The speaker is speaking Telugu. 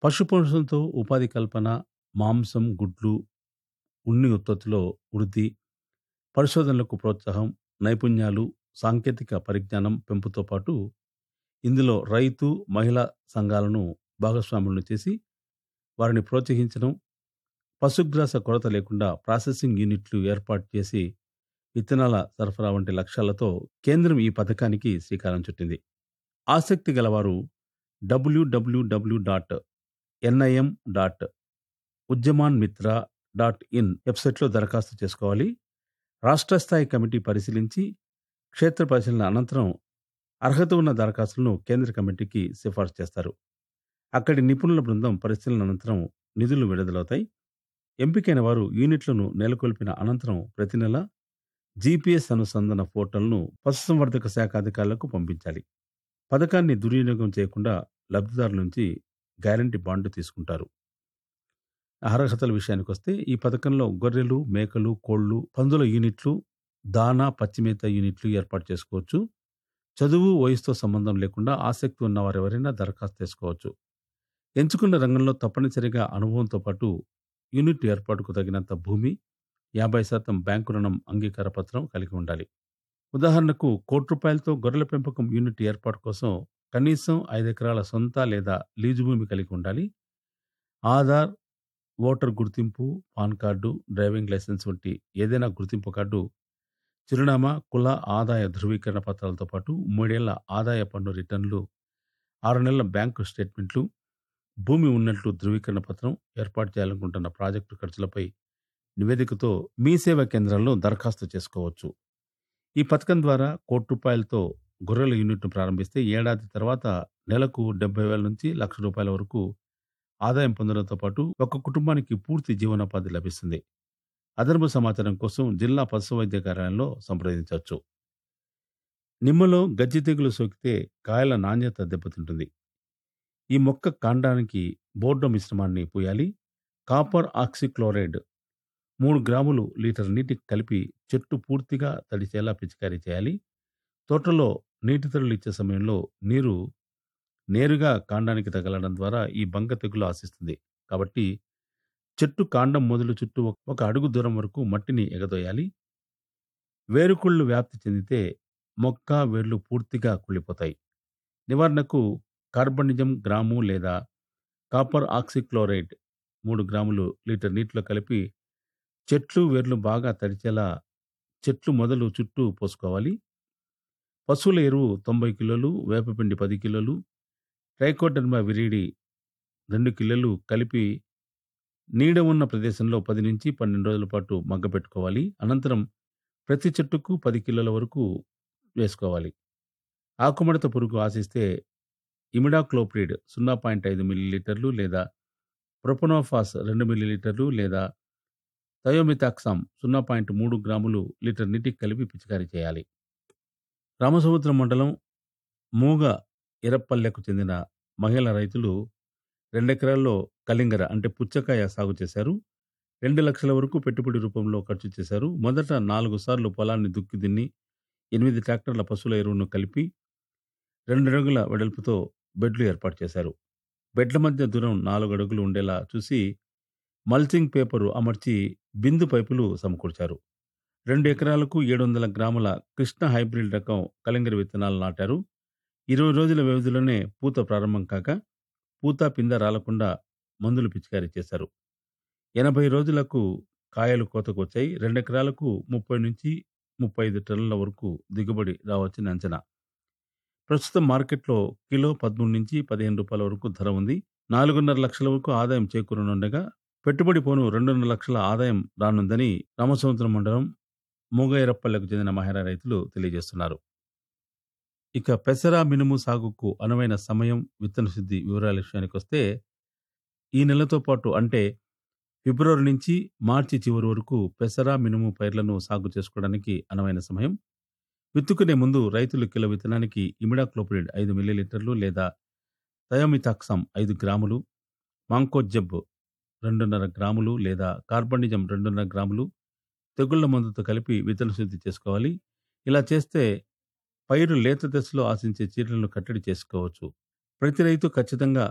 పశుపోషణతో ఉపాధి కల్పన, మాంసం, గుడ్లు, ఉన్ని ఉత్పత్తిలో వృద్ధి, పరిశోధనలకు ప్రోత్సాహం, నైపుణ్యాలు, సాంకేతిక పరిజ్ఞానం పెంపుతో పాటు ఇందులో రైతు, మహిళా సంఘాలను భాగస్వాములను చేసి వారిని ప్రోత్సహించడం, పశుగ్రాస కొరత లేకుండా ప్రాసెసింగ్ యూనిట్లు ఏర్పాటు చేసి విత్తనాల సరఫరా వంటి లక్ష్యాలతో కేంద్రం ఈ పథకానికి శ్రీకారం చుట్టింది. ఆసక్తి గలవారు డబ్ల్యూడబ్ల్యూడబ్ల్యూ డాట్ ఎన్ఐఎం డాట్ ఉద్యమాన్ మిత్ర డాట్ ఇన్ వెబ్సైట్లో దరఖాస్తు చేసుకోవాలి. రాష్ట్ర స్థాయి కమిటీ పరిశీలించి క్షేత్ర పరిశీలన అనంతరం అర్హత ఉన్న దరఖాస్తులను కేంద్ర కమిటీకి సిఫార్సు చేస్తారు. అక్కడి నిపుణుల బృందం పరిశీలన అనంతరం నిధులు విడుదలవుతాయి. ఎంపికైన వారు యూనిట్లను నెలకొల్పిన అనంతరం ప్రతి నెల జీపీఎస్ అనుసంధాన ఫోటోలను పశుసంవర్ధక శాఖ అధికారులకు పంపించాలి. పథకాన్ని దుర్వినియోగం చేయకుండా లబ్ధిదారుల నుంచి గ్యారంటీ బాండ్ తీసుకుంటారు. అర్హతల విషయానికొస్తే ఈ పథకంలో గొర్రెలు, మేకలు, కోళ్లు, పందుల యూనిట్లు, దాణా, పచ్చిమేత యూనిట్లు ఏర్పాటు చేసుకోవచ్చు. చదువు, వయసుతో సంబంధం లేకుండా ఆసక్తి ఉన్న వారెవరైనా దరఖాస్తు చేసుకోవచ్చు. ఎంచుకున్న రంగంలో తప్పనిసరిగా అనుభవంతో పాటు యూనిట్ ఏర్పాటుకు తగినంత భూమి, యాభై శాతం బ్యాంకు రుణం అంగీకార పత్రం కలిగి ఉండాలి. ఉదాహరణకు కోటి రూపాయలతో గొర్రెల పెంపకం యూనిట్ ఏర్పాటు కోసం కనీసం ఐదెకరాల సొంత లేదా లీజు భూమి కలిగి ఉండాలి. ఆధార్, ఓటర్ గుర్తింపు, పాన్ కార్డు, డ్రైవింగ్ లైసెన్స్ వంటి ఏదైనా గుర్తింపు కార్డు, చిరునామా, కుల, ఆదాయ ధృవీకరణ పత్రాలతో పాటు మూడేళ్ల ఆదాయ పన్ను రిటర్నులు, ఆరు నెలల బ్యాంకు స్టేట్మెంట్లు, భూమి ఉన్నట్లు ధృవీకరణ పత్రం, ఏర్పాటు చేయాలనుకుంటున్న ప్రాజెక్టు ఖర్చులపై నివేదికతో మీ సేవా కేంద్రాల్లో దరఖాస్తు చేసుకోవచ్చు. ఈ పథకం ద్వారా కోటి రూపాయలతో గొర్రెల యూనిట్ను ప్రారంభిస్తే ఏడాది తర్వాత నెలకు డెబ్బై వేల నుంచి లక్ష రూపాయల వరకు ఆదాయం పొందడంతో పాటు ఒక కుటుంబానికి పూర్తి జీవనోపాధి లభిస్తుంది. అదనపు సమాచారం కోసం జిల్లా పశు వైద్య కార్యాలయంలో సంప్రదించవచ్చు. నిమ్మలో గజ్జి తెగులు సోకితే కాయల నాణ్యత దెబ్బతింటుంది. ఈ మొక్క కాండానికి బోర్డో మిశ్రమాన్ని పూయాలి. కాపర్ ఆక్సీక్లోరైడ్ మూడు గ్రాములు లీటర్ నీటికి కలిపి చెట్టు పూర్తిగా తడిచేలా పిచికారీ చేయాలి. తోటలో నీటి తడులు ఇచ్చే సమయంలో నీరు నేరుగా కాండానికి తగలడం ద్వారా ఈ బంక తెగులు ఆశిస్తుంది. కాబట్టి చెట్టు కాండం మొదలు చుట్టూ ఒక అడుగు దూరం వరకు మట్టిని ఎగదోయాలి. వేరుకుళ్ళు వ్యాప్తి చెందితే మొక్క, వేర్లు పూర్తిగా కుళ్ళిపోతాయి. నివారణకు కార్బనిజం గ్రాము లేదా కాపర్ ఆక్సీక్లోరైడ్ మూడు గ్రాములు లీటర్ నీటిలో కలిపి చెట్లు, వేర్లు బాగా తడిచేలా చెట్లు మొదలు చుట్టూ పోసుకోవాలి. పశువుల ఎరువు తొంభై కిలోలు, వేపపిండి పది కిలోలు, ట్రైకోడర్మా విరిడి రెండు కిలోలు కలిపి నీడ ఉన్న ప్రదేశంలో పది నుంచి పన్నెండు రోజుల పాటు మగ్గపెట్టుకోవాలి. అనంతరం ప్రతి చెట్టుకు పది కిలోల వరకు వేసుకోవాలి. ఆకుముడత పురుగు ఆశిస్తే ఇమిడాక్లోప్రిడ్ సున్నా పాయింట్ ఐదు మిల్లీలీటర్లు లేదా ప్రొపనోఫాస్ రెండు మిల్లీలీటర్లు లేదా థయోమితాక్సామ్ సున్నా పాయింట్ మూడు గ్రాములు లీటర్ నీటికి కలిపి పిచికారీ చేయాలి. రామసముద్రం మండలం మూగ ఇరప్పల్లెకు చెందిన మహిళా రైతులు రెండెకరాల్లో కలింగర అంటే పుచ్చకాయ సాగు చేశారు. రెండు లక్షల వరకు పెట్టుబడి రూపంలో ఖర్చు చేశారు. మొదట నాలుగు సార్లు పొలాన్ని దుక్కి దున్ని ఎనిమిది ట్రాక్టర్ల పశువుల ఎరువును కలిపి రెండు అడుగుల వెడల్పుతో బెడ్లు ఏర్పాటు చేశారు. బెడ్ల మధ్య దూరం నాలుగు అడుగులు ఉండేలా చూసి మల్చింగ్ పేపరు అమర్చి బిందు పైపులు సమకూర్చారు. రెండు ఎకరాలకు ఏడు వందల గ్రాముల కృష్ణ హైబ్రిడ్ రకం కలింగర విత్తనాలు నాటారు. ఇరవై రోజుల వ్యవధిలోనే పూత ప్రారంభం కాగా పూత, పింద రాలకుండా మందులు పిచికారీ చేశారు. ఎనభై రోజులకు కాయలు కోతకు వచ్చాయి. రెండెకరాలకు ముప్పై నుంచి ముప్పై ఐదు టన్నుల వరకు దిగుబడి రావచ్చని అంచనా. ప్రస్తుతం మార్కెట్లో కిలో పదమూడు నుంచి పదిహేను రూపాయల వరకు ధర ఉంది. నాలుగున్నర లక్షల వరకు ఆదాయం చేకూరనుండగా పెట్టుబడి పోను రెండున్నర లక్షల ఆదాయం రానుందని రామసముద్రం మండలం మూగైరప్పల్లెకు చెందిన మహిళా రైతులు తెలియజేస్తున్నారు. ఇక పెసర, మినుము సాగుకు అనువైన సమయం, విత్తన శుద్ధి వివరాల విషయానికొస్తే ఈ నెలతో పాటు అంటే ఫిబ్రవరి నుంచి మార్చి చివరి వరకు పెసర, మినుము పైర్లను సాగు చేసుకోవడానికి అనువైన సమయం. విత్తుకునే ముందు రైతులు కిలో విత్తనానికి ఇమిడాక్లోప్రిడ్ ఐదు మిల్లీలీటర్లు లేదా థయోమితాక్సామ్ ఐదు గ్రాములు, మాంకోజెబ్ రెండున్నర గ్రాములు లేదా కార్బనిజం రెండున్నర గ్రాములు తెగుళ్ల మందుతో కలిపి విత్తన శుద్ధి చేసుకోవాలి. ఇలా చేస్తే పైరు లేత దశలో ఆశించే చీడలను కట్టడి చేసుకోవచ్చు. ప్రతి రైతు ఖచ్చితంగా